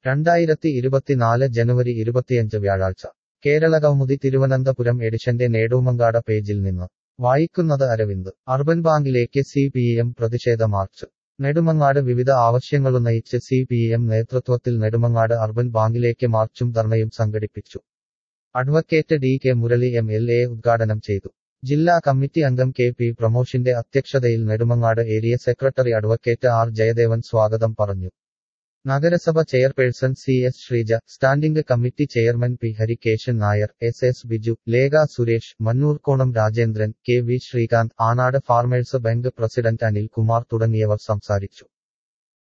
രണ്ടായിരത്തി ഇരുപത്തിനാല് ജനുവരി ഇരുപത്തിയഞ്ച് വ്യാഴാഴ്ച കേരളകൗമുദി തിരുവനന്തപുരം എഡിഷന്റെ നേടൂമങ്കാട പേജിൽ നിന്ന് വായിക്കുന്നത് അരവിന്ദ് അർബൻ ബാങ്കിലേക്ക് സി പി എം പ്രതിഷേധ മാർച്ച് നെടുമങ്ങാട് വിവിധ ആവശ്യങ്ങളുന്നയിച്ച് സി പി എം നേതൃത്വത്തിൽ നെടുമങ്ങാട് അർബൻ ബാങ്കിലേക്ക് മാർച്ചും ധർണയും സംഘടിപ്പിച്ചു advocate D K Murali M L A ഉദ്ഘാടനം ചെയ്തു ജില്ലാ കമ്മിറ്റി അംഗം കെ പി പ്രമോഷിന്റെ അധ്യക്ഷതയിൽ Nedumangad area secretary advocate R Jayadevan സ്വാഗതം പറഞ്ഞു നഗരസഭ chairperson C S Sreeja standing committee chairman P Harikesan Nair S S Biju Lekha Suresh Mannoorkonam Rajendran K V Sreekanth Anad farmers bank president Anil Kumar തുടങ്ങിയവർ സംസാരിച്ചു